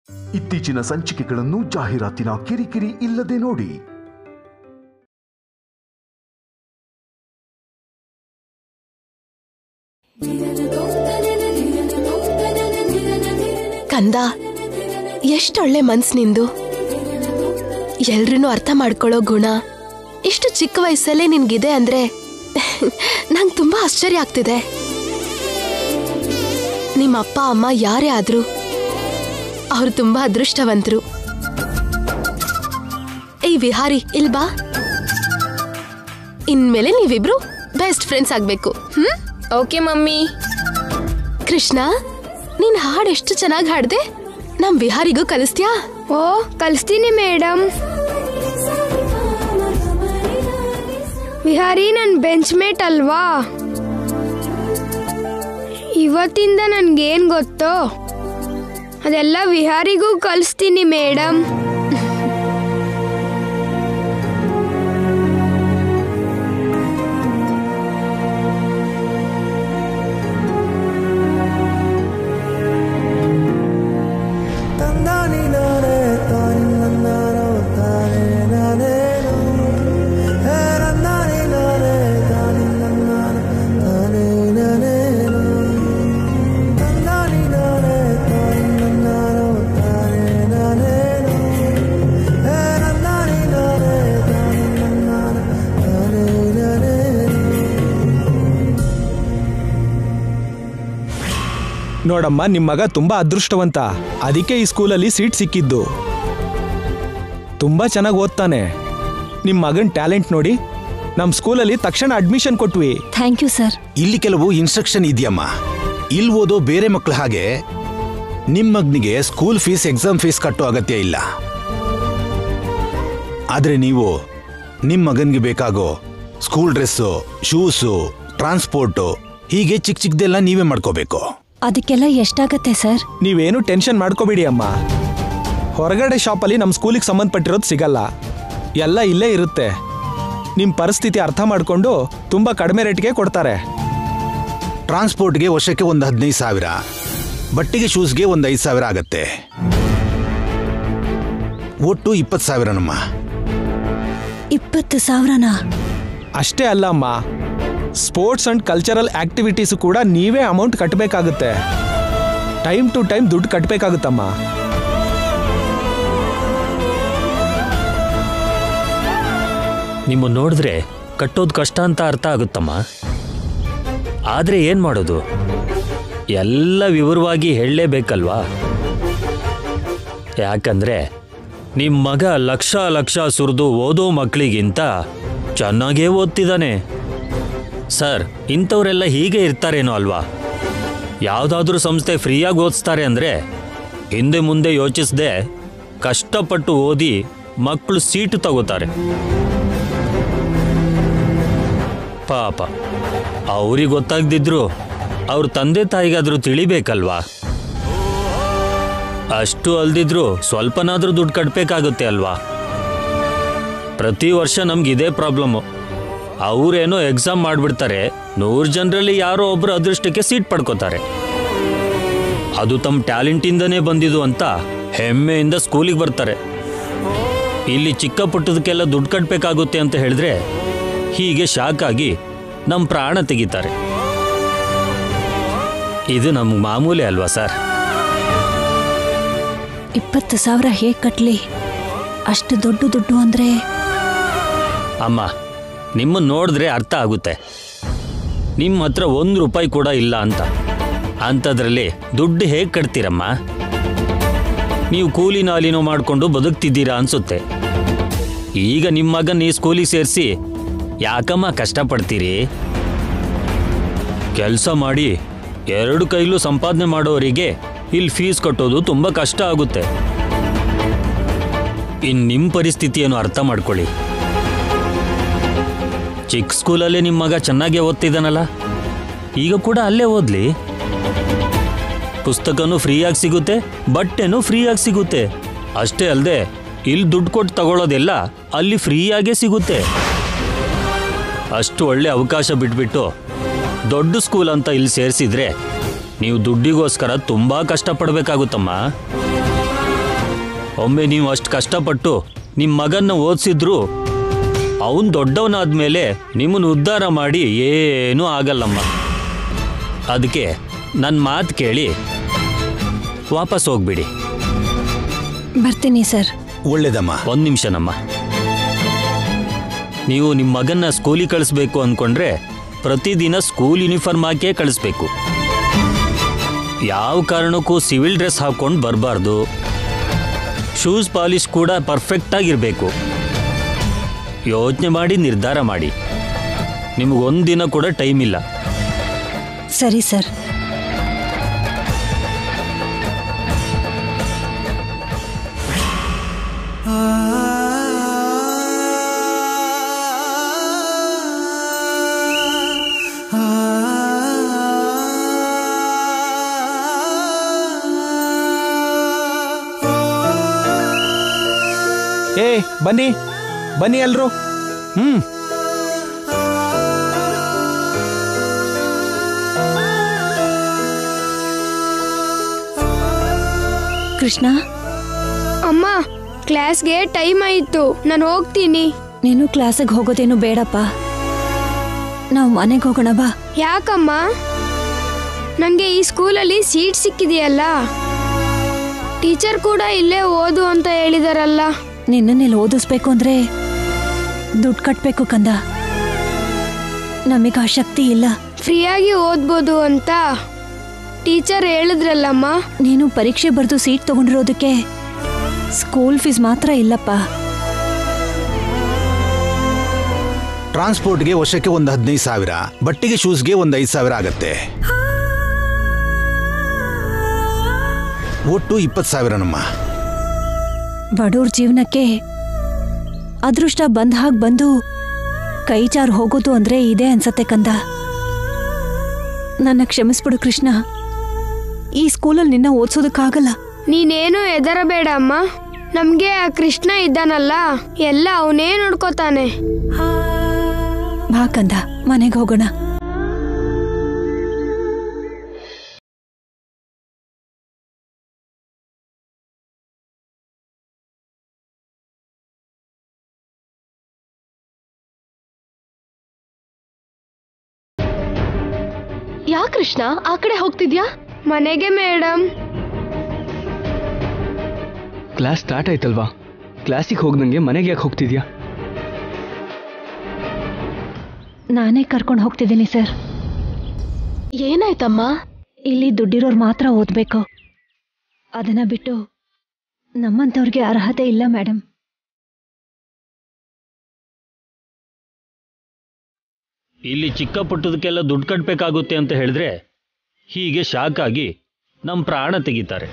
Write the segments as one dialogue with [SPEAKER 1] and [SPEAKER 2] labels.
[SPEAKER 1] ಇತ್ತೀಚಿನ ಸಂಚಿಕೆಗಳನ್ನು ಜಾಹೀರಾತಿನ ಕಿರಿಕಿರಿ ಇಲ್ಲದೆ ನೋಡಿ
[SPEAKER 2] ಕಂದ ಎಷ್ಟೊಳ್ಳೆ ಮನ್ಸ್ ನಿಂದು ಎಲ್ರನ್ನೂ ಅರ್ಥ ಮಾಡ್ಕೊಳ್ಳೋ ಗುಣ ಇಷ್ಟು ಚಿಕ್ಕ ವಯಸ್ಸಲ್ಲೇ ನಿನ್ಗಿದೆ ಅಂದ್ರೆ ನಂಗೆ ತುಂಬಾ ಆಶ್ಚರ್ಯ ಆಗ್ತಿದೆ ನಿಮ್ಮ ಅಪ್ಪ ಅಮ್ಮ ಯಾರೇ ಆದ್ರೂ ಅವ್ರು ತುಂಬಾ ಅದೃಷ್ಟವಂತರು ಏಯ್ ವಿಹಾರಿ ಇಲ್ ಬಾ ಇನ್ಮೇಲೆ ನೀವಿಬ್ರು ಬೆಸ್ಟ್ ಫ್ರೆಂಡ್ಸ್ ಆಗ್ಬೇಕು ಹ್ಮ್
[SPEAKER 3] ಓಕೆ ಮಮ್ಮಿ
[SPEAKER 2] ಕೃಷ್ಣ ನೀನ್ ಹಾಡ್ ಎಷ್ಟು ಚೆನ್ನಾಗಿ ಹಾಡ್ದೆ ನಮ್ ವಿಹಾರಿಗೂ ಕಲಿಸ್ತ್ಯಾ
[SPEAKER 3] ಓ ಕಲಿಸ್ತೀನಿ ಮೇಡಮ್ ವಿಹಾರಿ ನನ್ನ ಬೆಂಚ್ ಮೇಟ್ ಅಲ್ವಾ ಇವತ್ತಿಂದ ನನ್ಗೇನ್ ಗೊತ್ತೋ ಅದೆಲ್ಲ ವಿಹಾರಿಗೂ ಕಲಿಸ್ತೀನಿ ಮೇಡಮ್
[SPEAKER 4] ತಂದಾನಿ ನಾನೇ ತಾನಿ ನನ್ನಾನೋ ತಾನೇ ನಾನೇನೋ ಹೇ ನಂದಾನಿ ನಾನೇ ತಾನಿ ನನ್ನಾನೋ ತಾನೇ ನಾನೇನೋ ತಂದಾನಿ ನಾನೇ ತಾನಿ ನನ್ನಾನೋ ತಾನೇ ನಾನೇನೋ ಹೇ ನಂದಾನಿ ನಾನೇ ತಾನಿ ನನ್ನಾನೋ ತಾನೇ ನಾನೇನೋ
[SPEAKER 5] ನೋಡಮ್ಮ ನಿಮ್ಮ ಮಗ ತುಂಬಾ ಅದೃಷ್ಟವಂತ ಅದಕ್ಕೆ ಈ ಸ್ಕೂಲಲ್ಲಿ ಸೀಟ್ ಸಿಕ್ಕಿದ್ದು ತುಂಬಾ ಚೆನ್ನಾಗಿ ಓದ್ತಾನೆ ನಿಮ್ಮ ಮಗನ್ ಟ್ಯಾಲೆಂಟ್ ನೋಡಿ ನಮ್ಮ ಸ್ಕೂಲಲ್ಲಿ ತಕ್ಷಣ ಅಡ್ಮಿಷನ್ ಕೊಟ್ವಿ
[SPEAKER 6] ಥ್ಯಾಂಕ್ ಯು ಸರ್
[SPEAKER 7] ಇಲ್ಲಿ ಕೆಲವು ಇನ್ಸ್ಟ್ರಕ್ಷನ್ ಇದೆಯಮ್ಮ ಇಲ್ಲಿ ಓದೋ ಬೇರೆ ಮಕ್ಕಳ ಹಾಗೆ ನಿಮ್ಮ ಮಗನಿಗೆ ಸ್ಕೂಲ್ ಫೀಸ್ ಎಕ್ಸಾಮ್ ಫೀಸ್ ಕಟ್ಟೋ ಅಗತ್ಯ ಇಲ್ಲ ಆದ್ರೆ ನೀವು ನಿಮ್ಮ ಮಗನಿಗೆ ಬೇಕಾಗೋ ಸ್ಕೂಲ್ ಡ್ರೆಸ್ಸು ಶೂಸು ಟ್ರಾನ್ಸ್ಪೋರ್ಟು ಹೀಗೆ ಚಿಕ್ಕ ಚಿಕ್ಕದೆಲ್ಲ ನೀವೇ ಮಾಡ್ಕೋಬೇಕು
[SPEAKER 6] ಅದಕ್ಕೆಲ್ಲ ಎಷ್ಟಾಗತ್ತೆ ಸರ್
[SPEAKER 5] ನೀವೇನು ಟೆನ್ಷನ್ ಮಾಡ್ಕೋಬೇಡಿ ಅಮ್ಮ ಹೊರಗಡೆ ಶಾಪಲ್ಲಿ ನಮ್ಮ ಸ್ಕೂಲಿಗೆ ಸಂಬಂಧಪಟ್ಟಿರೋದು ಸಿಗಲ್ಲ ಎಲ್ಲ ಇಲ್ಲೇ ಇರುತ್ತೆ ನಿಮ್ಮ ಪರಿಸ್ಥಿತಿ ಅರ್ಥ ಮಾಡಿಕೊಂಡು ತುಂಬ ಕಡಿಮೆ ರೇಟ್ಗೆ ಕೊಡ್ತಾರೆ
[SPEAKER 7] ಟ್ರಾನ್ಸ್ಪೋರ್ಟ್ಗೆ ವರ್ಷಕ್ಕೆ ಒಂದು ಹದಿನೈದು ಸಾವಿರ ಬಟ್ಟೆಗೆ ಶೂಸ್ಗೆ ಒಂದು ಐದು ಸಾವಿರ ಆಗತ್ತೆ ಒಟ್ಟು ಇಪ್ಪತ್ತು ಸಾವಿರನಮ್ಮ
[SPEAKER 6] ಇಪ್ಪತ್ತು ಸಾವಿರನಾ
[SPEAKER 5] ಅಷ್ಟೇ ಅಲ್ಲ ಅಮ್ಮ ಸ್ಪೋರ್ಟ್ಸ್ ಅಂಡ್ ಕಲ್ಚರಲ್ ಆಕ್ಟಿವಿಟೀಸ್ ಕೂಡ ನೀವೇ ಅಮೌಂಟ್ ಕಟ್ಟಬೇಕಾಗುತ್ತೆ ಟೈಮ್ ಟು ಟೈಮ್ ದುಡ್ಡು ಕಟ್ಟಬೇಕಾಗುತ್ತಮ್ಮ
[SPEAKER 8] ನಿಮ್ಮ ನೋಡಿದ್ರೆ ಕಟ್ಟೋದು ಕಷ್ಟ ಅಂತ ಅರ್ಥ ಆಗುತ್ತಮ್ಮ ಆದರೆ ಏನು ಮಾಡೋದು ಎಲ್ಲ ವಿವರವಾಗಿ ಹೇಳಲೇಬೇಕಲ್ವಾ ಯಾಕಂದ್ರೆ ನಿಮ್ಮ ಮಗ ಲಕ್ಷ ಲಕ್ಷ ಸುರಿದು ಓದೋ ಮಕ್ಕಳಿಗಿಂತ ಚೆನ್ನಾಗೇ ಓದ್ತಿದ್ದಾನೆ ಸರ್ ಇಂಥವರೆಲ್ಲ ಹೀಗೆ ಇರ್ತಾರೇನೋ ಅಲ್ವಾ ಯಾವುದಾದ್ರೂ ಸಂಸ್ಥೆ ಫ್ರೀಯಾಗಿ ಓದಿಸ್ತಾರೆ ಅಂದರೆ ಹಿಂದೆ ಮುಂದೆ ಯೋಚಿಸದೆ ಕಷ್ಟಪಟ್ಟು ಓದಿ ಮಕ್ಕಳು ಸೀಟು ತಗೋತಾರೆ ಪಾಪ ಅವ್ರಿಗೆ ಗೊತ್ತಾಗ್ದಿದ್ರು ಅವ್ರ ತಂದೆ ತಾಯಿಗಾದ್ರೂ ತಿಳಿಬೇಕಲ್ವಾ ಅಷ್ಟು ಅಲ್ದಿದ್ರು ಸ್ವಲ್ಪನಾದ್ರೂ ದುಡ್ಡು ಕಟ್ಟಬೇಕಾಗುತ್ತೆ ಅಲ್ವಾ ಪ್ರತಿ ವರ್ಷ ನಮ್ಗೆ ಇದೇ ಪ್ರಾಬ್ಲಮ್ಮು ಅವರೇನೋ ಎಕ್ಸಾಮ್ ಮಾಡಿಬಿಡ್ತಾರೆ ನೂರು ಜನರಲ್ಲಿ ಯಾರೋ ಒಬ್ಬರು ಅದೃಷ್ಟಕ್ಕೆ ಸೀಟ್ ಪಡ್ಕೋತಾರೆ ಅದು ತಮ್ಮ ಟ್ಯಾಲೆಂಟಿಂದನೇ ಬಂದಿದ್ದು ಅಂತ ಹೆಮ್ಮೆಯಿಂದ ಸ್ಕೂಲಿಗೆ ಬರ್ತಾರೆ ಇಲ್ಲಿ ಚಿಕ್ಕ ಪುಟ್ಟದಕ್ಕೆಲ್ಲ ದುಡ್ಡು ಕಟ್ಟಬೇಕಾಗುತ್ತೆ ಅಂತ ಹೇಳಿದ್ರೆ ಹೀಗೆ ಶಾಕ್ ಆಗಿ ನಮ್ಮ ಪ್ರಾಣ ತೆಗಿತಾರೆ ಇದು ನಮ್ಗೆ ಮಾಮೂಲಿ ಅಲ್ವಾ ಸರ್
[SPEAKER 6] ಇಪ್ಪತ್ತು ಸಾವಿರ ಹೇಗೆ ಕಟ್ಲಿ ಅಷ್ಟು ದೊಡ್ಡ ದುಡ್ಡು ಅಂದ್ರೆ
[SPEAKER 8] ಅಮ್ಮ ನಿಮ್ಮನ್ನು ನೋಡಿದ್ರೆ ಅರ್ಥ ಆಗುತ್ತೆ ನಿಮ್ಮ ಹತ್ರ ಒಂದು ರೂಪಾಯಿ ಕೂಡ ಇಲ್ಲ ಅಂತ ಅಂಥದ್ರಲ್ಲಿ ದುಡ್ಡು ಹೇಗೆ ಕಟ್ತೀರಮ್ಮ ನೀವು ಕೂಲಿ ನಾಲಿನೋ ಮಾಡಿಕೊಂಡು ಬದುಕ್ತಿದ್ದೀರಾ ಅನ್ಸುತ್ತೆ ಈಗ ನಿಮ್ಮ ಮಗನ ಈ ಸ್ಕೂಲಿಗೆ ಸೇರಿಸಿ ಯಾಕಮ್ಮ ಕಷ್ಟಪಡ್ತೀರಿ ಕೆಲಸ ಮಾಡಿ ಎರಡು ಕೈಲೂ ಸಂಪಾದನೆ ಮಾಡೋರಿಗೆ ಇಲ್ಲಿ ಫೀಸ್ ಕಟ್ಟೋದು ತುಂಬ ಕಷ್ಟ ಆಗುತ್ತೆ ಇನ್ನು ನಿಮ್ಮ ಪರಿಸ್ಥಿತಿಯನ್ನು ಅರ್ಥ ಮಾಡ್ಕೊಳ್ಳಿ ಚಿಕ್ಕ ಸ್ಕೂಲಲ್ಲೇ ನಿಮ್ಮ ಮಗ ಚೆನ್ನಾಗೇ ಓದ್ತಿದ್ದಾನಲ್ಲ ಈಗ ಕೂಡ ಅಲ್ಲೇ ಓದ್ಲಿ ಪುಸ್ತಕನೂ ಫ್ರೀಯಾಗಿ ಸಿಗುತ್ತೆ ಬಟ್ಟೆನೂ ಫ್ರೀಯಾಗಿ ಸಿಗುತ್ತೆ ಅಷ್ಟೇ ಅಲ್ಲದೆ ಇಲ್ಲಿ ದುಡ್ಡು ಕೊಟ್ಟು ತಗೊಳ್ಳೋದೆಲ್ಲ ಅಲ್ಲಿ ಫ್ರೀಯಾಗೇ ಸಿಗುತ್ತೆ ಅಷ್ಟು ಒಳ್ಳೆ ಅವಕಾಶ ಬಿಟ್ಬಿಟ್ಟು ದೊಡ್ಡ ಸ್ಕೂಲ್ ಅಂತ ಇಲ್ಲಿ ಸೇರಿಸಿದ್ರೆ ನೀವು ದುಡ್ಡಿಗೋಸ್ಕರ ತುಂಬಾ ಕಷ್ಟಪಡಬೇಕಾಗುತ್ತಮ್ಮ ಒಮ್ಮೆ ನೀವು ಅಷ್ಟು ಕಷ್ಟಪಟ್ಟು ನಿಮ್ಮ ಮಗನ್ನ ಓದಿಸಿದ್ರು ಅವನು ದೊಡ್ಡವನಾದ್ಮೇಲೆ ನಿಮ್ಮನ್ನು ಉದ್ಧಾರ ಮಾಡಿ ಏನೂ ಆಗಲ್ಲಮ್ಮ ಅದಕ್ಕೆ ನನ್ನ ಮಾತು ಕೇಳಿ ವಾಪಸ್ ಹೋಗ್ಬಿಡಿ
[SPEAKER 6] ಬರ್ತೀನಿ ಸರ್
[SPEAKER 7] ಒಳ್ಳೇದಮ್ಮ
[SPEAKER 8] ಒಂದು ನಿಮಿಷನಮ್ಮ ನೀವು ನಿಮ್ಮ ಮಗನ್ನ ಸ್ಕೂಲಿಗೆ ಕಳಿಸ್ಬೇಕು ಅಂದ್ಕೊಂಡ್ರೆ ಪ್ರತಿದಿನ ಸ್ಕೂಲ್ ಯೂನಿಫಾರ್ಮ್ ಹಾಕೇ ಕಳಿಸ್ಬೇಕು ಯಾವ ಕಾರಣಕ್ಕೂ ಸಿವಿಲ್ ಡ್ರೆಸ್ ಹಾಕ್ಕೊಂಡು ಬರಬಾರ್ದು ಶೂಸ್ ಪಾಲಿಶ್ ಕೂಡ ಪರ್ಫೆಕ್ಟಾಗಿರಬೇಕು ಯೋಚನೆ ಮಾಡಿ ನಿರ್ಧಾರ ಮಾಡಿ ನಿಮಗೊಂದಿನ ಕೂಡ ಟೈಮ್ ಇಲ್ಲ
[SPEAKER 6] ಸರಿ ಸರ್
[SPEAKER 5] ಏ ಬನ್ನಿ ಬನ್ನಿ ಎಲ್ರು ಹ್ಮ್
[SPEAKER 6] ಕೃಷ್ಣ
[SPEAKER 3] ಅಮ್ಮ ಕ್ಲಾಸ್ಗೆ ಟೈಮ್ ಆಯಿತು ನಾನು ಹೋಗ್ತೀನಿ
[SPEAKER 6] ನೀನು ಕ್ಲಾಸಿಗೆ ಹೋಗೋದೇನು ಬೇಡಪ್ಪ ನಾವು ಮನೆಗೆ ಹೋಗೋಣ ಬಾ
[SPEAKER 3] ಯಾಕಮ್ಮ ನನಗೆ ಈ ಸ್ಕೂಲಲ್ಲಿ ಸೀಟ್ ಸಿಕ್ಕಿದೆಯಲ್ಲ ಟೀಚರ್ ಕೂಡ ಇಲ್ಲೇ ಓದು ಅಂತ ಹೇಳಿದಾರಲ್ಲ
[SPEAKER 6] ನಿನ್ನನ್ನೆಲ್ಲಿ ಓದಿಸ್ಬೇಕು ಅಂದ್ರೆ ದುಡ್ಡು ಕಟ್ಟಬೇಕು ಕಂದ ನಮಗೆ ಆ ಶಕ್ತಿ ಇಲ್ಲ
[SPEAKER 3] ಫ್ರೀಯಾಗಿ ಓದ್ಬೋದು ಅಂತ ಟೀಚರ್ ಹೇಳಿದ್ರಲ್ಲಮ್ಮ
[SPEAKER 6] ನೀನು ಪರೀಕ್ಷೆ ಬರೆದು ಸೀಟ್ ತಗೊಂಡಿರೋದಕ್ಕೆ ಸ್ಕೂಲ್ ಫೀಸ್ ಮಾತ್ರ ಇಲ್ಲಪ್ಪ
[SPEAKER 7] ಟ್ರಾನ್ಸ್ಪೋರ್ಟ್ಗೆ ವರ್ಷಕ್ಕೆ ಒಂದು ಹದಿನೈದು ಸಾವಿರ ಬಟ್ಟೆಗೆ ಶೂಸ್ಗೆ ಒಂದು ಐದು ಸಾವಿರ ಆಗತ್ತೆ ಒಟ್ಟು ಇಪ್ಪತ್ತು ಸಾವಿರನಮ್ಮ
[SPEAKER 6] ಬಡವ್ರ ಜೀವನಕ್ಕೆ ಅದೃಷ್ಟ ಬಂದ್ ಹಾಗೆ ಬಂದು ಕೈ ಜಾರ್ ಹೋಗೋದು ಅಂದ್ರೆ ಇದೆ ಅನ್ಸತ್ತೆ ಕಂದ ನನ್ನ ಕ್ಷಮಿಸ್ಬಿಡು ಕೃಷ್ಣ ಈ ಸ್ಕೂಲಲ್ಲಿ ನಿನ್ನ ಓದ್ಸೋದಕ್ಕಾಗಲ್ಲ
[SPEAKER 3] ನೀನೇನು ಹೆದರಬೇಡ ಅಮ್ಮ ನಮಗೆ ಆ ಕೃಷ್ಣ ಇದ್ದಾನಲ್ಲ ಎಲ್ಲ ಅವನೇ ನೋಡ್ಕೋತಾನೆ
[SPEAKER 6] ಬಾ ಕಂದ ಮನೆಗೆ ಹೋಗೋಣ
[SPEAKER 2] ಯಾ ಕೃಷ್ಣ ಆ ಕಡೆ ಹೋಗ್ತಿದ್ಯಾ
[SPEAKER 3] ಮನೆಗೆ ಮೇಡಮ್
[SPEAKER 9] ಕ್ಲಾಸ್ ಸ್ಟಾರ್ಟ್ ಆಯ್ತಲ್ವಾ ಕ್ಲಾಸಿಗೆ ಹೋಗ್ದಂಗೆ ಮನೆಗೆ ಯಾಕೆ ಹೋಗ್ತಿದ್ಯಾ
[SPEAKER 6] ನಾನೇ ಕರ್ಕೊಂಡು ಹೋಗ್ತಿದ್ದೀನಿ ಸರ್
[SPEAKER 2] ಏನಾಯ್ತಮ್ಮ
[SPEAKER 6] ಇಲ್ಲಿ ದುಡ್ಡಿರೋರು ಮಾತ್ರ ಓದ್ಬೇಕು ಅದನ್ನ ಬಿಟ್ಟು ನಮ್ಮಂಥವ್ರಿಗೆ ಅರ್ಹತೆ ಇಲ್ಲ ಮೇಡಮ್
[SPEAKER 8] ಇಲ್ಲಿ ಚಿಕ್ಕ ಪುಟ್ಟದಕ್ಕೆಲ್ಲ ದುಡ್ಡು ಕಟ್ಟಬೇಕಾಗುತ್ತೆ ಅಂತ ಹೇಳಿದ್ರೆ ಹೀಗೆ ಶಾಕ್ ಆಗಿ ನಮ್ಮ ಪ್ರಾಣ ತೆಗಿತಾರೆ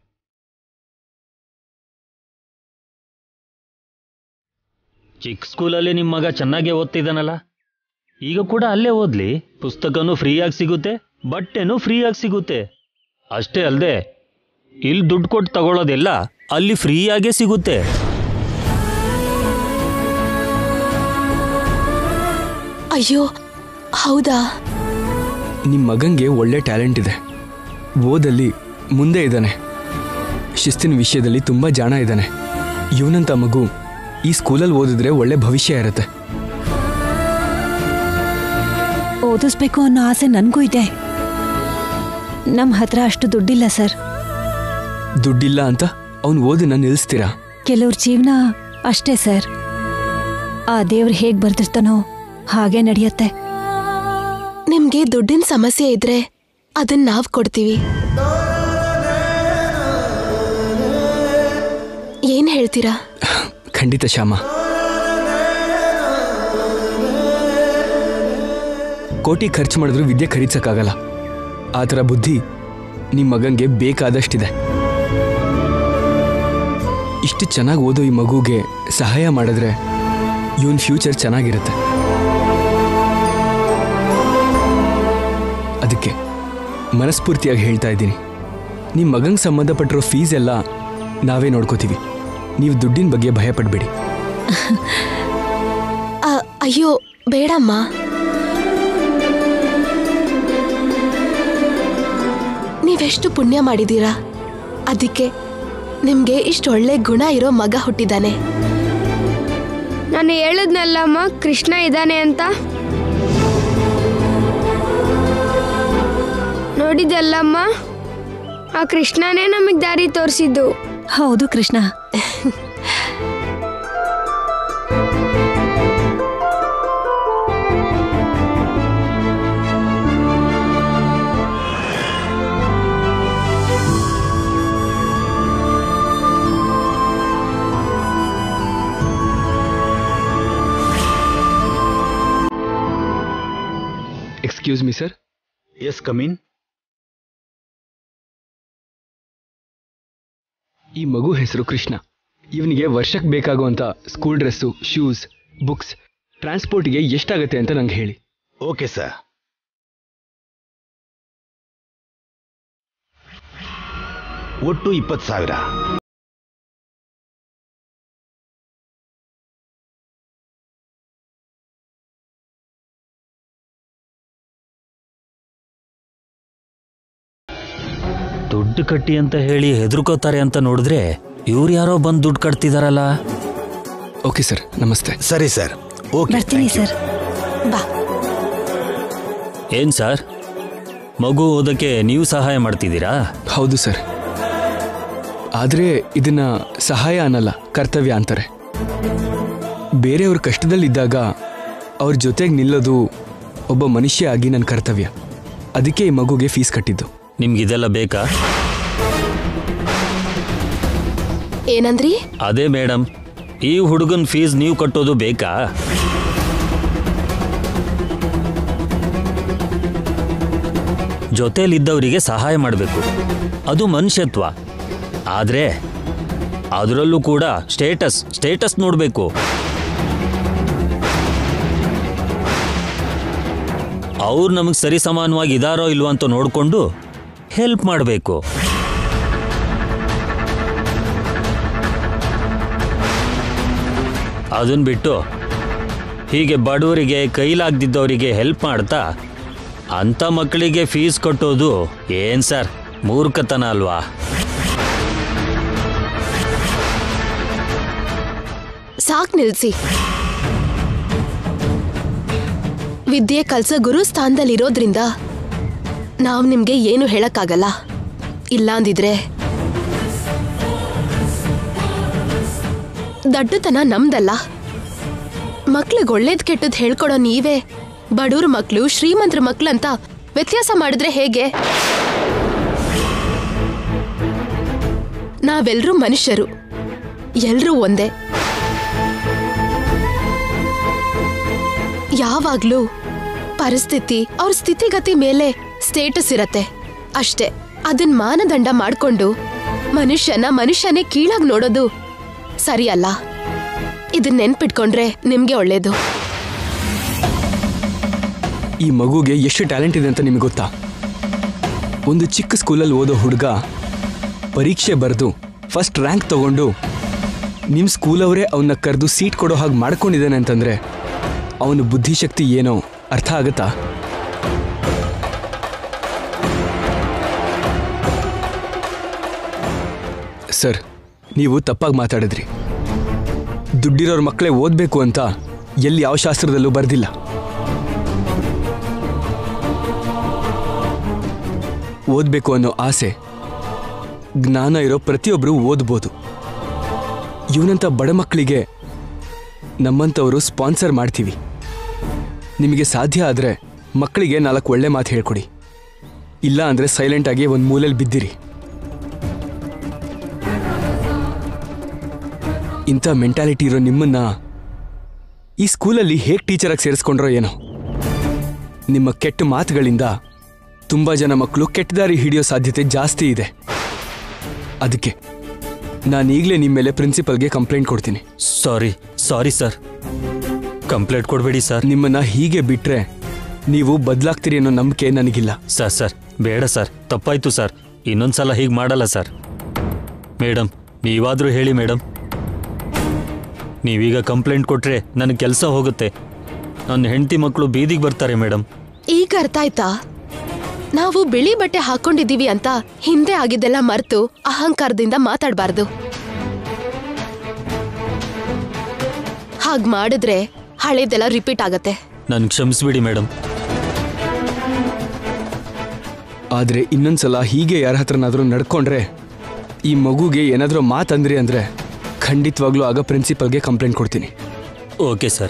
[SPEAKER 8] ಚಿಕ್ಕ ಸ್ಕೂಲಲ್ಲಿ ನಿಮ್ಮ ಮಗ ಚೆನ್ನಾಗೇ ಓದ್ತಿದ್ದಾನಲ್ಲ ಈಗ ಕೂಡ ಅಲ್ಲೇ ಓದ್ಲಿ ಪುಸ್ತಕನೂ ಫ್ರೀಯಾಗಿ ಸಿಗುತ್ತೆ ಬಟ್ಟೆನೂ ಫ್ರೀಯಾಗಿ ಸಿಗುತ್ತೆ ಅಷ್ಟೇ ಅಲ್ಲದೆ ಇಲ್ಲಿ ದುಡ್ಡು ಕೊಟ್ಟು ತಗೊಳ್ಳೋದೆಲ್ಲ ಅಲ್ಲಿ ಫ್ರೀಯಾಗೇ ಸಿಗುತ್ತೆ
[SPEAKER 2] ಅಯ್ಯೋ ಹೌದಾ
[SPEAKER 9] ನಿಮ್ಮ ಮಗಂಗೆ ಒಳ್ಳೆ ಟ್ಯಾಲೆಂಟ್ ಇದೆ ಓದಲ್ಲಿ ಮುಂದೆ ಇದ್ದಾನೆ ಶಿಸ್ತಿನ ವಿಷಯದಲ್ಲಿ ತುಂಬ ಜಾಣ ಇದ್ದಾನೆ ಇವನಂತ ಮಗು ಈ ಸ್ಕೂಲಲ್ಲಿ ಓದಿದ್ರೆ ಒಳ್ಳೆ ಭವಿಷ್ಯ ಇರುತ್ತೆ
[SPEAKER 6] ಓದಿಸ್ಬೇಕು ಅನ್ನೋ ಆಸೆ ನನಗೂ ಇದೆ ನಮ್ಮ ಹತ್ರ ಅಷ್ಟು ದುಡ್ಡಿಲ್ಲ ಸರ್
[SPEAKER 9] ದುಡ್ಡಿಲ್ಲ ಅಂತ ಅವ್ನು ಓದನ್ನ ನಿಲ್ಲಿಸ್ತೀರಾ
[SPEAKER 6] ಕೆಲವ್ರ ಜೀವನ ಅಷ್ಟೇ ಸರ್ ಆ ದೇವ್ರು ಹೇಗೆ ಬರ್ದಿರ್ತಾನೋ ಹಾಗೆ ನಡೆಯುತ್ತೆ
[SPEAKER 2] ನಿಮ್ಗೆ ದುಡ್ಡಿನ ಸಮಸ್ಯೆ ಇದ್ರೆ ಅದನ್ನ ನಾವ್ ಕೊಡ್ತೀವಿ ಏನ್ ಹೇಳ್ತೀರಾ
[SPEAKER 9] ಖಂಡಿತ ಶ್ಯಾಮ ಕೋಟಿ ಖರ್ಚು ಮಾಡಿದ್ರು ವಿದ್ಯೆ ಖರೀದಿಸಕ್ಕಾಗಲ್ಲ ಆ ಥರ ಬುದ್ಧಿ ನಿಮ್ಮ ಮಗಂಗೆ ಬೇಕಾದಷ್ಟಿದೆ ಇಷ್ಟು ಚೆನ್ನಾಗಿ ಓದೋ ಈ ಮಗುಗೆ ಸಹಾಯ ಮಾಡಿದ್ರೆ ಇವನ್ ಫ್ಯೂಚರ್ ಚೆನ್ನಾಗಿರುತ್ತೆ ಅದಕ್ಕೆ ಮನಸ್ಫೂರ್ತಿಯಾಗಿ ಹೇಳ್ತಾ ಇದ್ದೀನಿ ನಿಮ್ಮ ಮಗಂಗೆ ಸಂಬಂಧಪಟ್ಟಿರೋ ಫೀಸ್ ಎಲ್ಲ ನಾವೇ ನೋಡ್ಕೋತೀವಿ ನೀವು ದುಡ್ಡಿನ ಬಗ್ಗೆ ಭಯ ಪಡಬೇಡಿ
[SPEAKER 2] ಅ, ಅಯ್ಯೋ ಬೇಡಮ್ಮ ನೀವೆಷ್ಟು ಪುಣ್ಯ ಮಾಡಿದೀರಾ ಅದಕ್ಕೆ ನಿಮ್ಗೆ ಇಷ್ಟು ಒಳ್ಳೆ ಗುಣ ಇರೋ ಮಗ ಹುಟ್ಟಿದಾನೆ
[SPEAKER 3] ನಾನು ಹೇಳಿದ್ನಲ್ಲಮ್ಮ ಕೃಷ್ಣ ಇದ್ದಾನೆ ಅಂತ ನೋಡಿದಲ್ಲಮ್ಮ ಆ ಕೃಷ್ಣನೇ ನಮಗೆ ದಾರಿ ತೋರಿಸಿದ್ದು
[SPEAKER 6] ಹೌದು Krishna
[SPEAKER 9] excuse me sir
[SPEAKER 7] yes come in
[SPEAKER 9] ಈ ಮಗು ಹೆಸರು ಕೃಷ್ಣ ಇವನಿಗೆ ವರ್ಷಕ್ಕೆ ಬೇಕಾಗುವಂಥ ಸ್ಕೂಲ್ ಡ್ರೆಸ್ಸು ಶೂಸ್ ಬುಕ್ಸ್ ಟ್ರಾನ್ಸ್ಪೋರ್ಟ್ಗೆ ಎಷ್ಟಾಗತ್ತೆ ಅಂತ ನಂಗೆ ಹೇಳಿ
[SPEAKER 7] ಓಕೆ ಸರ್ ಒಟ್ಟು ಇಪ್ಪತ್ತು ಸಾವಿರ
[SPEAKER 8] ದುಡ್ಡು ಕಟ್ಟಿ ಅಂತ ಹೇಳಿ ಹೆದರ್ಕೋತಾರೆ ಅಂತ ನೋಡಿದ್ರೆ ಇವ್ರು ಯಾರೋ ಬಂದು ದುಡ್ಡು ಕಟ್ತಿದಾರಲ್ಲ
[SPEAKER 9] ಓಕೆ ಸರ್ ನಮಸ್ತೆ
[SPEAKER 7] ಸರಿ ಸರ್ ಓಕೆ
[SPEAKER 6] ಬರ್ತೀನಿ ಸರ್
[SPEAKER 2] ಬಾ
[SPEAKER 8] ಏನ್ ಸರ್ ಮಗು ಓದಕ್ಕೆ ನೀವು ಸಹಾಯ ಮಾಡ್ತಿದ್ದೀರಾ
[SPEAKER 9] ಹೌದು ಸರ್ ಆದರೆ ಇದನ್ನ ಸಹಾಯ ಅನ್ನಲ್ಲ ಕರ್ತವ್ಯ ಅಂತಾರೆ ಬೇರೆಯವ್ರ ಕಷ್ಟದಲ್ಲಿದ್ದಾಗ ಅವ್ರ ಜೊತೆಗೆ ನಿಲ್ಲೋದು ಒಬ್ಬ ಮನುಷ್ಯ ಆಗಿ ನನ್ನ ಕರ್ತವ್ಯ ಅದಕ್ಕೆ ಈ ಮಗುಗೆ ಫೀಸ್ ಕಟ್ಟಿದ್ದು
[SPEAKER 8] ನಿಮ್ಗಿದೆಲ್ಲ ಬೇಕಾ
[SPEAKER 2] ಏನಂದ್ರಿ
[SPEAKER 8] ಅದೇ ಮೇಡಮ್ ಈ ಹುಡುಗನ್ ಫೀಸ್ ನೀವು ಕಟ್ಟೋದು ಬೇಕಾ ಜೊತೆಲಿದ್ದವರಿಗೆ ಸಹಾಯ ಮಾಡಬೇಕು ಅದು ಮನುಷ್ಯತ್ವ ಆದರೆ ಅದರಲ್ಲೂ ಕೂಡ ಸ್ಟೇಟಸ್ ಸ್ಟೇಟಸ್ ನೋಡಬೇಕು ಅವ್ರು ನಮಗೆ ಸರಿ ಸಮಾನವಾಗಿ ಇದಾರೋ ಇಲ್ವೋ ಅಂತ ನೋಡಿಕೊಂಡು ಹೆಲ್ಪ್ ಮಾಡಬೇಕು ಅದನ್ನ ಬಿಟ್ಟು ಹೀಗೆ ಬಡವರಿಗೆ ಕೈಲಾಗ್ದಿದ್ದವರಿಗೆ ಹೆಲ್ಪ್ ಮಾಡ್ತಾ ಅಂಥ ಮಕ್ಕಳಿಗೆ ಫೀಸ್ ಕಟ್ಟೋದು ಏನ್ ಸರ್ ಮೂರ್ಖತನ ಅಲ್ವಾ
[SPEAKER 2] ಸಾಕ್ ನಿಲ್ಸಿ ವಿದ್ಯೆ ಕಲ್ಸ ಗುರು ಸ್ಥಾನದಲ್ಲಿರೋದ್ರಿಂದ ನಾವ್ ನಿಮ್ಗೆ ಏನು ಹೇಳಕ್ಕಾಗಲ್ಲ ಇಲ್ಲ ಅಂದಿದ್ರೆ ದಡ್ಡತನ ನಮ್ದಲ್ಲ ಮಕ್ಳಿಗೆ ಒಳ್ಳೇದ್ ಕೆಟ್ಟದ್ ಹೇಳ್ಕೊಡೋ ನೀವೇ ಬಡವ್ರ ಮಕ್ಳು ಶ್ರೀಮಂತರ ಮಕ್ಳು ಅಂತ ವ್ಯತ್ಯಾಸ ಮಾಡಿದ್ರೆ ಹೇಗೆ ನಾವೆಲ್ರೂ ಮನುಷ್ಯರು ಎಲ್ರೂ ಒಂದೇ ಯಾವಾಗ್ಲೂ ಪರಿಸ್ಥಿತಿ ಅವ್ರ ಸ್ಥಿತಿಗತಿ ಮೇಲೆ ಸ್ಟೇಟಸ್ ಇರತ್ತೆ ಅಷ್ಟೇ ಅದನ್ ಮಾನದಂಡ ಮಾಡ್ಕೊಂಡು ಮನುಷ್ಯನ ಮನುಷ್ಯನೇ ಕೀಳಾಗ್ ನೋಡೋದು ಸರಿಯಲ್ಲ ಇದನ್ ನೆನ್ಪಿಟ್ಕೊಂಡ್ರೆ ನಿಮ್ಗೆ ಒಳ್ಳೇದು
[SPEAKER 9] ಈ ಮಗುಗೆ ಎಷ್ಟು ಟ್ಯಾಲೆಂಟ್ ಇದೆ ಅಂತ ನಿಮಗೆ ಗೊತ್ತಾ ಒಂದು ಚಿಕ್ಕ ಸ್ಕೂಲಲ್ಲಿ ಓದೋ ಹುಡುಗ ಪರೀಕ್ಷೆ ಬರೆದು ಫಸ್ಟ್ ರ್ಯಾಂಕ್ ತಗೊಂಡು ನಿಮ್ಮ ಸ್ಕೂಲವರೇ ಅವನ್ನ ಕರೆದು ಸೀಟ್ ಕೊಡೋ ಹಾಗೆ ಮಾಡ್ಕೊಂಡಿದ್ದಾನೆ ಅಂತಂದ್ರೆ ಅವನ ಬುದ್ಧಿಶಕ್ತಿ ಏನೋ ಅರ್ಥ ಆಗತ್ತಾ ಸರ್ ನೀವು ತಪ್ಪಾಗಿ ಮಾತಾಡಿದ್ರಿ ದುಡ್ಡಿರೋರ್ ಮಕ್ಕಳೇ ಓದಬೇಕು ಅಂತ ಎಲ್ಲಿ ಯಾವ ಶಾಸ್ತ್ರದಲ್ಲೂ ಬರ್ದಿಲ್ಲ ಓದಬೇಕು ಅನ್ನೋ ಆಸೆ ಜ್ಞಾನ ಇರೋ ಪ್ರತಿಯೊಬ್ಬರು ಓದ್ಬೋದು ಇವನಂಥ ಬಡ ಮಕ್ಕಳಿಗೆ ನಮ್ಮಂಥವರು ಸ್ಪಾನ್ಸರ್ ಮಾಡ್ತೀವಿ ನಿಮಗೆ ಸಾಧ್ಯ ಆದರೆ ಮಕ್ಕಳಿಗೆ ನಾಲ್ಕು ಒಳ್ಳೆ ಮಾತು ಹೇಳ್ಕೊಡಿ ಇಲ್ಲ ಅಂದರೆ ಸೈಲೆಂಟಾಗಿ ಒಂದು ಮೂಲೆಯಲ್ಲಿ ಬಿದ್ದಿರಿ ಇಂಥ ಮೆಂಟಾಲಿಟಿ ಇರೋ ನಿಮ್ಮನ್ನ ಈ ಸ್ಕೂಲಲ್ಲಿ ಹೇಗೆ ಟೀಚರಾಗಿ ಸೇರಿಸ್ಕೊಂಡ್ರೋ ಏನೋ ನಿಮ್ಮ ಕೆಟ್ಟ ಮಾತುಗಳಿಂದ ತುಂಬ ಜನ ಮಕ್ಕಳು ಕೆಟ್ಟ ದಾರಿ ಹಿಡಿಯೋ ಸಾಧ್ಯತೆ ಜಾಸ್ತಿ ಇದೆ ಅದಕ್ಕೆ ನಾನು ಈಗಲೇ ನಿಮ್ಮ ಮೇಲೆ ಪ್ರಿನ್ಸಿಪಲ್ಗೆ ಕಂಪ್ಲೇಂಟ್ ಕೊಡ್ತೀನಿ
[SPEAKER 8] ಸಾರಿ ಸಾರಿ ಸರ್ ಕಂಪ್ಲೇಂಟ್ ಕೊಡಬೇಡಿ ಸರ್
[SPEAKER 9] ನಿಮ್ಮನ್ನ ಹೀಗೆ ಬಿಟ್ರೆ ನೀವು ಬದಲಾಗ್ತೀರಿ ಅನ್ನೋ ನಂಬಿಕೆ ನನಗಿಲ್ಲ
[SPEAKER 8] ಸರ್ ಸರ್ ಬೇಡ ಸರ್ ತಪ್ಪಾಯ್ತು ಸರ್ ಇನ್ನೊಂದ್ಸಲ ಹೀಗೆ ಮಾಡಲ್ಲ ಸರ್ ಮೇಡಮ್ ನೀವಾದರೂ ಹೇಳಿ ಮೇಡಮ್ ನೀವೀಗ ಕಂಪ್ಲೇಂಟ್ ಕೊಟ್ರೆ ನನ್ನ ಕೆಲಸ ಹೋಗುತ್ತೆ ನನ್ನ ಹೆಂಡತಿ ಮಕ್ಕಳು ಬೀದಿಗೆ ಬರ್ತಾರೆ ಮೇಡಮ್
[SPEAKER 2] ಈಗ ಅರ್ಥ ಆಯ್ತಾ ನಾವು ಬಿಳಿ ಬಟ್ಟೆ ಹಾಕೊಂಡಿದೀವಿ ಅಂತ ಹಿಂದೆ ಆಗಿದ್ದೆಲ್ಲ ಮರೆತು ಅಹಂಕಾರದಿಂದ ಮಾತಾಡಬಾರ್ದು ಹಾಗ್ ಮಾಡಿದ್ರೆ ಹಳೇದೆಲ್ಲ ರಿಪೀಟ್ ಆಗತ್ತೆ
[SPEAKER 8] ನನ್ ಕ್ಷಮಿಸ್ಬಿಡಿ ಮೇಡಮ್
[SPEAKER 9] ಆದರೆ ಇನ್ನೊಂದ್ಸಲ ಹೀಗೆ ಯಾರ ಹತ್ರನಾದರೂ ನಡ್ಕೊಂಡ್ರೆ ಈ ಮಗುಗೆ ಏನಾದರೂ ಮಾತಂದ್ರಿ ಅಂದರೆ ಖಂಡಿತವಾಗ್ಲೂ ಆಗ ಪ್ರಿನ್ಸಿಪಲ್ಗೆ ಕಂಪ್ಲೇಂಟ್ ಕೊಡ್ತೀನಿ
[SPEAKER 8] ಓಕೆ ಸರ್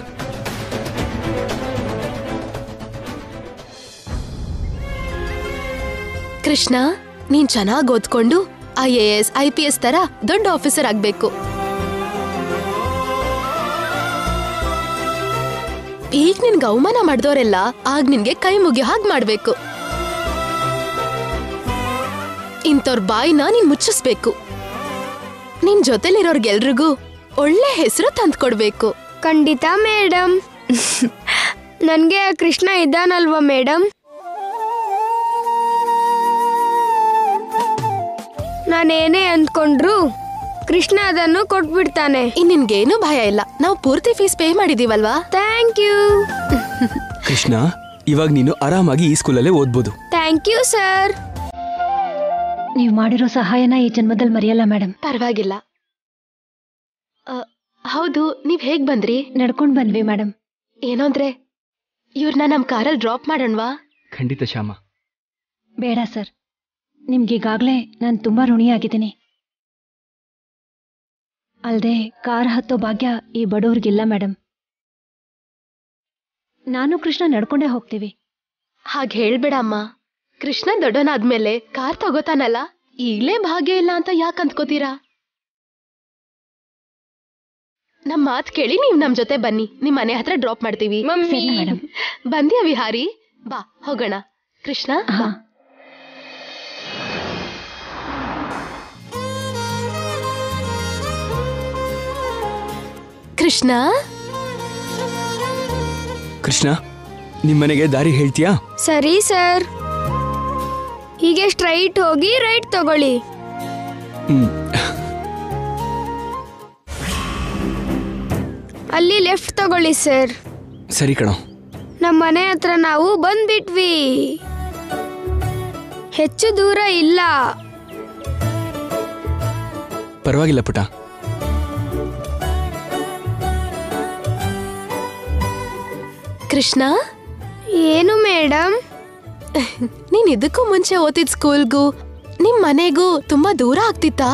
[SPEAKER 2] ಕೃಷ್ಣ ನೀನ್ ಚೆನ್ನಾಗ್ ಓದ್ಕೊಂಡು I A S I P S ತರ ದೊಡ್ಡ ಆಫೀಸರ್ ಆಗ್ಬೇಕು ಈಗ ನಿನ್ಗೆ ಅವಮಾನ ಮಾಡ್ದೋರೆಲ್ಲ ಆಗ ನಿನ್ಗೆ ಕೈ ಮುಗಿಯೋ ಹಾಗೆ ಮಾಡ್ಬೇಕು ಇಂಥವ್ರ ಬಾಯಿನ ನೀನ್ ಮುಚ್ಚಿಸ್ಬೇಕು ನಿನ್ ಜೊತೆಲಿರೋರ್ಗೆಲ್ರಿಗೂ ಒಳ್ಳೆ ಹೆಸರು ತಂದ್ಕೊಡ್ಬೇಕು
[SPEAKER 3] ಖಂಡಿತ ಮೇಡಮ್ ನನಗೆ ಕೃಷ್ಣ ಇದ್ದಾನಲ್ವಾ ಮೇಡಮ್ ನಾನೇನೇ ಅಂದ್ಕೊಂಡ್ರು ಕೃಷ್ಣ ಅದನ್ನು ಕೊಟ್ಬಿಡ್ತಾನೆ
[SPEAKER 2] ಇನ್ ನಿನ್ಗೇನು ಭಯ ಇಲ್ಲ ನಾವು ಪೂರ್ತಿ ಫೀಸ್ ಪೇ ಮಾಡಿದೀವಲ್ವಾ
[SPEAKER 3] ಥ್ಯಾಂಕ್ ಯು
[SPEAKER 9] ಕೃಷ್ಣ ಇವಾಗ ನೀನು ಆರಾಮಾಗಿ ಈ ಸ್ಕೂಲಲ್ಲೇ ಓದ್ಬೋದು
[SPEAKER 3] ಥ್ಯಾಂಕ್ ಯು ಸರ್
[SPEAKER 6] ನೀವು ಮಾಡಿರೋ ಸಹಾಯನ ಈ ಜನ್ಮದಲ್ಲಿ ಮರೆಯಲ್ಲ ಮೇಡಮ್
[SPEAKER 2] ಪರವಾಗಿಲ್ಲ ಅ, ಹೌದು ನೀವ್ ಹೇಗ್ ಬಂದ್ರಿ
[SPEAKER 6] ನಡ್ಕೊಂಡು ಬಂದ್ವಿ ಮೇಡಮ್
[SPEAKER 2] ಏನೋ ಅಂದ್ರೆ ಇವ್ರನ್ನ ನಮ್ ಕಾರಲ್ಲಿ ಡ್ರಾಪ್ ಮಾಡೋಣವಾ
[SPEAKER 9] ಖಂಡಿತ ಶ್ಯಾಮ
[SPEAKER 6] ಬೇಡ ಸರ್ ನಿಮ್ಗೀಗಾಗಲೇ ನಾನು ತುಂಬ ಋಣಿಯಾಗಿದ್ದೀನಿ ಅಲ್ಲದೆ ಕಾರ್ ಹತ್ತೋ ಭಾಗ್ಯ ಈ ಬಡವ್ರಿಗಿಲ್ಲ ಮೇಡಮ್ ನಾನು ಕೃಷ್ಣ ನಡ್ಕೊಂಡೇ ಹೋಗ್ತೀವಿ
[SPEAKER 2] ಹಾಗ್ ಹೇಳ್ಬೇಡ ಅಮ್ಮ ಕೃಷ್ಣ ದೊಡ್ಡವನಾದ್ಮೇಲೆ ಕಾರ್ ತಗೋತಾನಲ್ಲ ಈಗ್ಲೇ ಭಾಗ್ಯ ಇಲ್ಲ ಅಂತ ಯಾಕೆ ಅಂದ್ಕೋತೀರಾ ನಮ್ ಮಾತ್ ಕೇಳಿ ನೀವ್ ನಮ್ ಜೊತೆ ಬನ್ನಿ ನಿಮ್ ಮನೆ ಹತ್ರ ಡ್ರಾಪ್ ಮಾಡ್ತೀವಿ
[SPEAKER 6] ಸರಿ ಮೇಡಮ್
[SPEAKER 2] ಬಂದ್ಯಾ ವಿಹಾರಿ ಬಾ ಹೋಗೋಣ ಕೃಷ್ಣ ಬಾ.
[SPEAKER 6] ಹಾ
[SPEAKER 2] ಕೃಷ್ಣ
[SPEAKER 9] ಕೃಷ್ಣ ನಿಮ್ಮನೆಗೆ ದಾರಿ ಹೇಳ್ತೀಯಾ
[SPEAKER 3] ಸರಿ ಸರ್ ಹೀಗೆ ಸ್ಟ್ರೈಟ್ ಹೋಗಿ ರೈಟ್ ತಗೊಳ್ಳಿ
[SPEAKER 9] ಹ್ಮ್
[SPEAKER 3] ಅಲ್ಲಿ ಲೆಫ್ಟ್ ತಗೊಳ್ಳಿ ಸರ್
[SPEAKER 9] ಸರಿ ಕಣೋ
[SPEAKER 3] ನಮ್ಮ ಮನೆ ಹತ್ರ ನಾವು ಬಂದ್ಬಿಟ್ವಿ ಹೆಚ್ಚು ದೂರ ಇಲ್ಲ
[SPEAKER 9] ಪರವಾಗಿಲ್ಲ ಪುಟ
[SPEAKER 2] ಕೃಷ್ಣ
[SPEAKER 3] ಏನು ಮೇಡಮ್
[SPEAKER 2] ನೀನ್ ಇದಕ್ಕೂ ಮುಂಚೆ ಓದಿದ್ ಸ್ಕೂಲ್ಗೂ ನಿಮ್ ಮನೆಗೂ ತುಂಬಾ ದೂರ ಆಗ್ತಿತ್ತಾ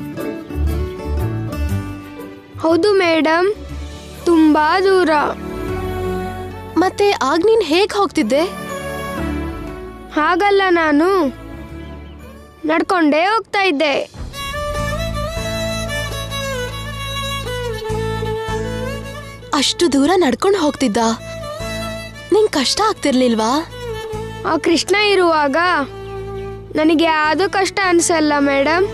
[SPEAKER 3] ಹೌದು ಮೇಡಮ್ ತುಂಬಾ ದೂರ
[SPEAKER 2] ಮತ್ತೆ ಆಗ ನೀನ್ ಹೇಗ್ ಹೋಗ್ತಿದ್ದೆ
[SPEAKER 3] ಹಾಗಲ್ಲ ನಾನು ನಡ್ಕೊಂಡೇ ಹೋಗ್ತಾ ಇದ್ದೆ
[SPEAKER 2] ಅಷ್ಟು ದೂರ ನಡ್ಕೊಂಡು ಹೋಗ್ತಿದ್ದ ನಿಂಗ್ ಕಷ್ಟ ಆಗ್ತಿರ್ಲಿಲ್ವಾ
[SPEAKER 3] ಆ ಕೃಷ್ಣ ಇರುವಾಗ ನನಗೆ ಯಾವುದು ಕಷ್ಟ ಅನ್ಸಲ್ಲ ಮೇಡಮ್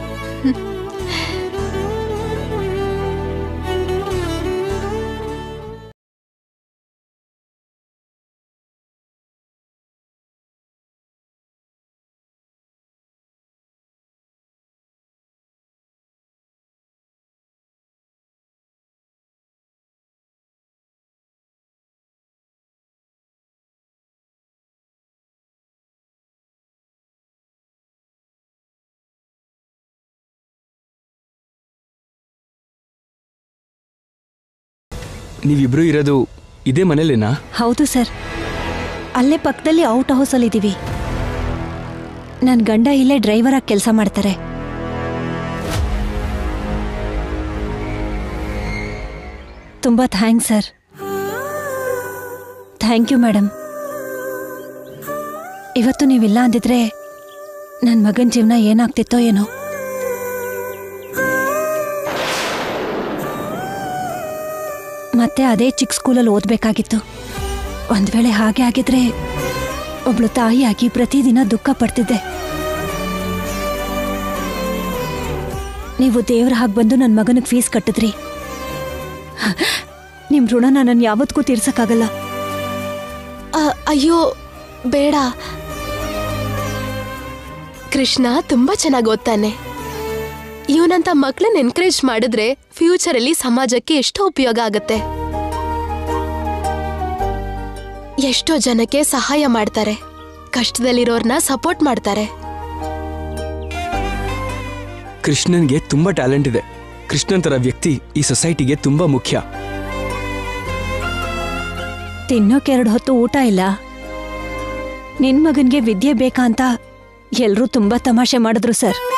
[SPEAKER 9] ನೀವಿಬ್ರು ಇರೋದು ಇದೇ ಮನೇಲೇನಾ
[SPEAKER 6] ಹೌದು ಸರ್ ಅಲ್ಲೇ ಪಕ್ಕದಲ್ಲಿ ಔಟ್ ಹೌಸಲ್ಲಿದ್ದೀವಿ ನನ್ನ ಗಂಡ ಇಲ್ಲೇ ಡ್ರೈವರಾಗಿ ಕೆಲಸ ಮಾಡ್ತಾರೆ ತುಂಬ thanks sir thank you madam ಇವತ್ತು ನೀವಿಲ್ಲ ಅಂದಿದ್ರೆ ನನ್ನ ಮಗನ ಜೀವನ ಏನಾಗ್ತಿತ್ತೋ ಏನೋ ಮತ್ತೆ ಅದೇ ಚಿಕ್ಕ ಸ್ಕೂಲಲ್ಲಿ ಓದಬೇಕಾಗಿತ್ತು ಒಂದ್ ವೇಳೆ ಹಾಗೆ ಆಗಿದ್ರೆ ಒಬ್ಳು ತಾಯಿಯಾಗಿ ಪ್ರತಿದಿನ ದುಃಖ ಪಡ್ತಿದ್ದೆ ನೀವು ದೇವ್ರ ಹಾಗೆ ಬಂದು ನನ್ನ ಮಗನಿಗೆ ಫೀಸ್ ಕಟ್ಟಿದ್ರಿ ನಿಮ್ಮ ಋಣನ ನಾನು ಯಾವತ್ತಿಗೂ ತೀರ್ಸಕ್ಕಾಗಲ್ಲ
[SPEAKER 2] ಅ, ಅಯ್ಯೋ ಬೇಡ ಕೃಷ್ಣ ತುಂಬಾ ಚೆನ್ನಾಗಿ ಓದ್ತಾನೆ ಇವನಂತ ಮಕ್ಳನ್ನ ಎನ್ಕರೇಜ್ ಮಾಡಿದ್ರೆ ಫ್ಯೂಚರ್ ಅಲ್ಲಿ ಸಮಾಜಕ್ಕೆ ಎಷ್ಟೋ ಉಪಯೋಗ ಆಗತ್ತೆ ಎಷ್ಟೋ ಜನಕ್ಕೆ ಸಹಾಯ ಮಾಡ್ತಾರೆ ಕಷ್ಟದಲ್ಲಿರೋರ್ನ ಸಪೋರ್ಟ್ ಮಾಡ್ತಾರೆ
[SPEAKER 9] ಕೃಷ್ಣನ್ಗೆ ತುಂಬ ಟ್ಯಾಲೆಂಟ್ ಇದೆ ಕೃಷ್ಣನ್ ಥರ ವ್ಯಕ್ತಿ ಈ ಸೊಸೈಟಿಗೆ ತುಂಬ ಮುಖ್ಯ
[SPEAKER 6] ತಿನ್ನೋಕೆ ಎರಡು ಹೊತ್ತು ಊಟ ಇಲ್ಲ ನಿನ್ ಮಗನ್ಗೆ ವಿದ್ಯೆ ಬೇಕಾ ಅಂತ ಎಲ್ರೂ ತುಂಬಾ ತಮಾಷೆ ಮಾಡಿದ್ರು ಸರ್